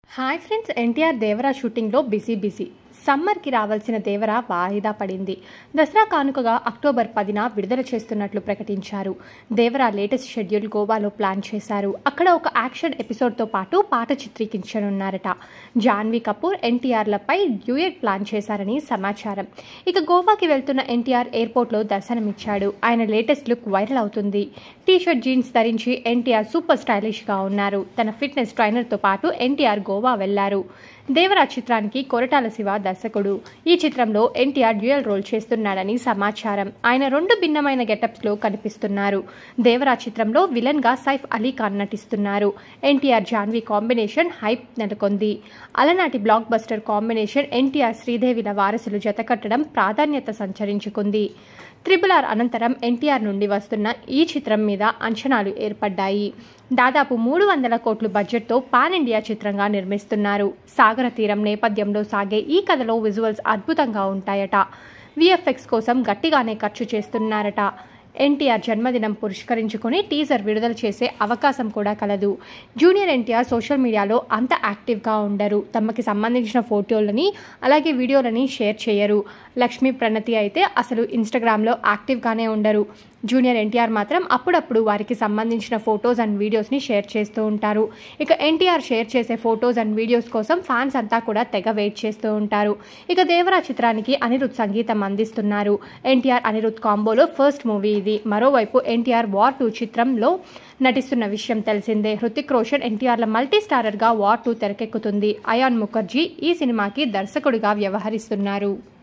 hi friends NTR Devara షూటింగ్లో busy busy సమ్మర్కి రావాల్సిన దేవర వాయిదా పడింది దసరా కానుకగా అక్టోబర్ పదిన విడుదల చేస్తున్నట్లు ప్రకటించారు దేవర లేటెస్ట్ షెడ్యూల్ గోవాలో ప్లాన్ చేశారు అక్కడ ఒక యాక్షన్ ఎపిసోడ్తో పాటు పాట చిత్రీకరించనున్నారట జాన్వీ కపూర్ ఎన్టీఆర్లపై డ్యూయట్ ప్లాన్ చేశారని సమాచారం ఇక గోవాకి వెళ్తున్న ఎన్టీఆర్ ఎయిర్పోర్ట్లో దర్శనమిచ్చాడు ఆయన లేటెస్ట్ లుక్ వైరల్ అవుతుంది టీషర్ట్ జీన్స్ ధరించి ఎన్టీఆర్ సూపర్ స్టైలిష్గా ఉన్నారు తన ఫిట్నెస్ ట్రైనర్తో పాటు ఎన్టీఆర్ గోవా వెళ్లారు దేవరా చిత్రానికి కొరటాల శివ దర్శకుడు ఈ చిత్రంలో ఎన్టీఆర్ డ్యూయల్ రోల్ చేస్తున్నాడని సమాచారం ఆయన రెండు భిన్నమైన గెటప్స్లో కనిపిస్తున్నారు దేవరా చిత్రంలో విలన్గా సైఫ్ అలీ ఖాన్ నటిస్తున్నారు ఎన్టీఆర్ జాన్వీ కాంబినేషన్ హైప్ నెలకొంది అలనాటి బ్లాక్ బస్టర్ కాంబినేషన్ ఎన్టీఆర్ శ్రీదేవిల వారసులు జతకట్టడం ప్రాధాన్యత సంచరించుకుంది త్రిబుల్ ఆర్ అనంతరం ఎన్టీఆర్ నుండి వస్తున్న ఈ చిత్రం మీద అంచనాలు ఏర్పడ్డాయి దాదాపు మూడు వందల కోట్ల బడ్జెట్తో పాన్ ఇండియా చిత్రంగా నిర్మిస్తున్నారు సాగర తీరం నేపథ్యంలో సాగే ఈ కథలో విజువల్స్ అద్భుతంగా ఉంటాయట విఎఫ్ఎక్స్ కోసం గట్టిగానే ఖర్చు చేస్తున్నారట ఎన్టీఆర్ జన్మదినం పురస్కరించుకొని టీజర్ విడుదల చేసే అవకాశం కూడా కలదు జూనియర్ ఎన్టీఆర్ సోషల్ మీడియాలో అంత యాక్టివ్గా ఉండరు తమకి సంబంధించిన ఫోటోలని అలాగే వీడియోలని షేర్ చేయరు లక్ష్మీ ప్రణతి అయితే అసలు ఇన్స్టాగ్రామ్లో యాక్టివ్గానే ఉండరు జూనియర్ ఎన్టీఆర్ మాత్రం అప్పుడప్పుడు వారికి సంబంధించిన ఫొటోస్ అండ్ వీడియోస్ని షేర్ చేస్తూ ఉంటారు ఇక ఎన్టీఆర్ షేర్ చేసే ఫొటోస్ అండ్ వీడియోస్ కోసం ఫ్యాన్స్ అంతా కూడా తెగ వెయిట్ చేస్తూ ఉంటారు ఇక దేవరా చిత్రానికి అనిరుద్ సంగీతం అందిస్తున్నారు ఎన్టీఆర్ అనిరుద్ కాంబోలో ఫస్ట్ మూవీ ఇది మరోవైపు ఎన్టీఆర్ వార్ టూ చిత్రంలో నటిస్తున్న విషయం తెలిసిందే హృతిక్ రోషన్ ఎన్టీఆర్ల మల్టీ స్టారర్గా వార్ టూ తెరకెక్కుతుంది అయాన్ ముఖర్జీ ఈ సినిమాకి దర్శకుడిగా వ్యవహరిస్తున్నారు